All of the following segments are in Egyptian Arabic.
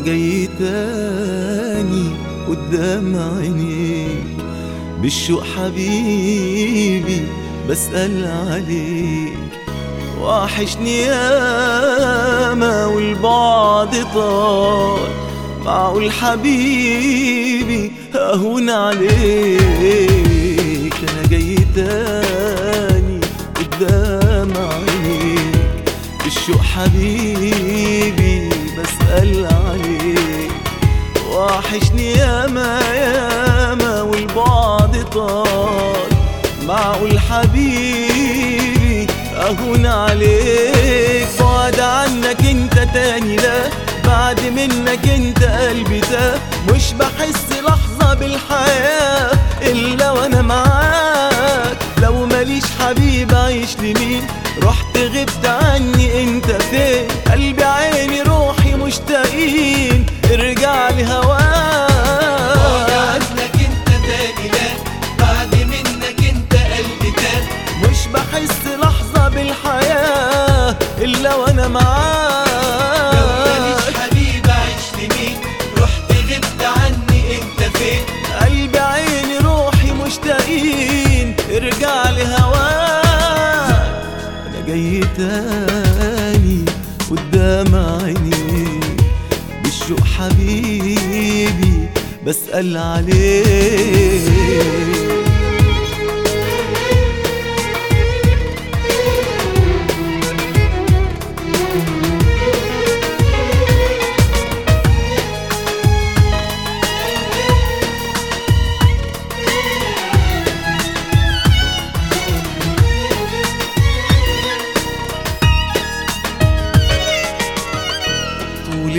جاي تاني قدام عينيك بالشوق حبيبي بسأل عليك وحشني ياما والبعد طال معقول حبيبي اهون عليك انا جاي تاني قدام عينيك بالشوق حبيبي بسأل عليك وحشني ياما ياما والبعد طال معقول حبيبي اهون عليك بعد عنك انت تاني لا بعد منك انت قلبي ده مش بحس لحظة بالحياة الا وانا معاك لو ماليش حبيب اعيش لمين رحت غبت عني انت فين قلبي عيني روحي مشتاقين ارجع لي هواك عنك انت تاني لا بعد منك انت قلبي تاني مش بحس لحظة بالحياة إلا وأنا لو ماليش معاك حبيب اعيش لمين رحت غبت عني انت فين قلبي عيني روحي مشتاقين ارجع لي هواك أنا جاي تاني قدام عيني بالشوق حبيبي بسأل عليك طول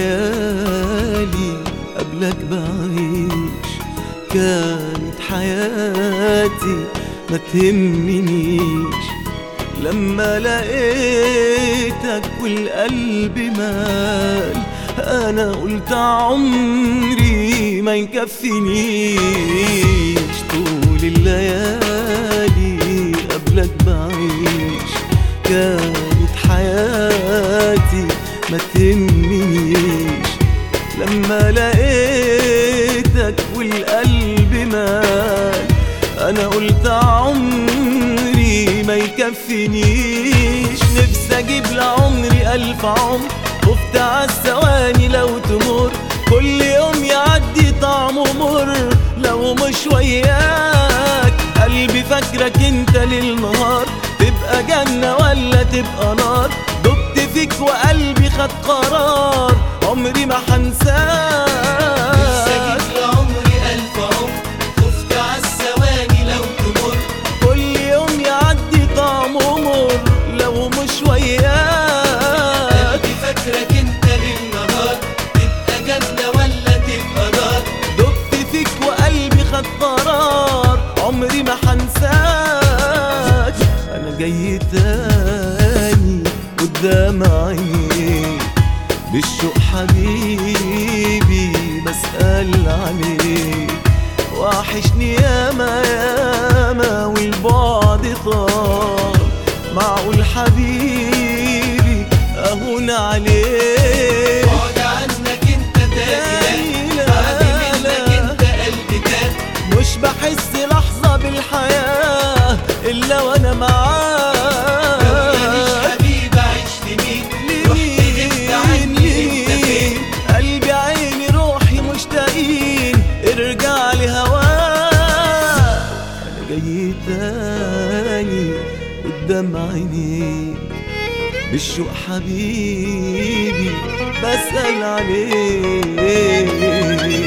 الليالي قبلك بعيش كانت حياتي ما تهمنيش لما لقيتك والقلب مال انا قلت عمري ما يكفينيش طول الليالي قبلك بعيش كانت حياتي ما تهمنيش لما لقيتك والقلب مال انا قلت عمري ما يكفينيش نفسي اجيب لعمري الف عمر خفت عالثواني لو تمر كل يوم يعدي طعمه مر لو مش وياك قلبي فاكرك انت للنهار تبقى جنة ولا تبقى نار دبت فيك وقلبي خد قرار عمري ما نفسي حنساك اجيب لعمري الف عمر خفت عالثواني لو تمر كل يوم يعدي طعمه مر لو مش وياك قلبي فاكرك انت للنهار تبقى جنة ولا تبقى نار دبت فيك وقلبي خد قرار عمري ما حنساك انا جاي تاني قدام عينيك بالشوق حبيبي بسأل عليك وحشني ياما ياما والبعد طال معقول حبيبي اهون عليك بعد عنك انت تاني لا بعد منك انت قلبي تاني مش بحس لحظة بالحياة إلا وأنا ماليش معاك حبيب اعيش لمين رحت غبت عني انت فين قلبي عيني روحي مشتاقين ارجع لي هواك أنا جاي تاني قدام عينيك بالشوق حبيبي بسأل عليك